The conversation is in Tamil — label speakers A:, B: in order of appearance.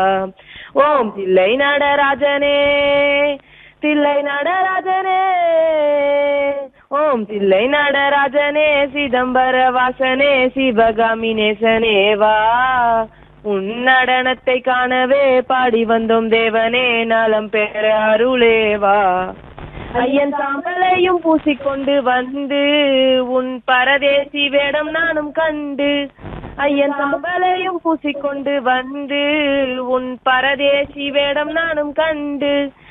A: ஓம் தில்லை நடராஜனே தில்லை நடராஜனே ஓம் தில்லை நடராஜனே சிதம்பர வாசனே சிவகாமி நேசனே வா உன் நடனத்தை காணவே பாடி வந்தோம் தேவனே நலம் பெற அருளே வா ஐயன் சாம்பலையும் பூசிக்கொண்டு வந்து உன் பரதேசி வேடம் நானும் கண்டு ஐயன் சாம்பலையும் பூசிக்கொண்டு வந்து உன் பரதேசி வேடம் நானும் கண்டு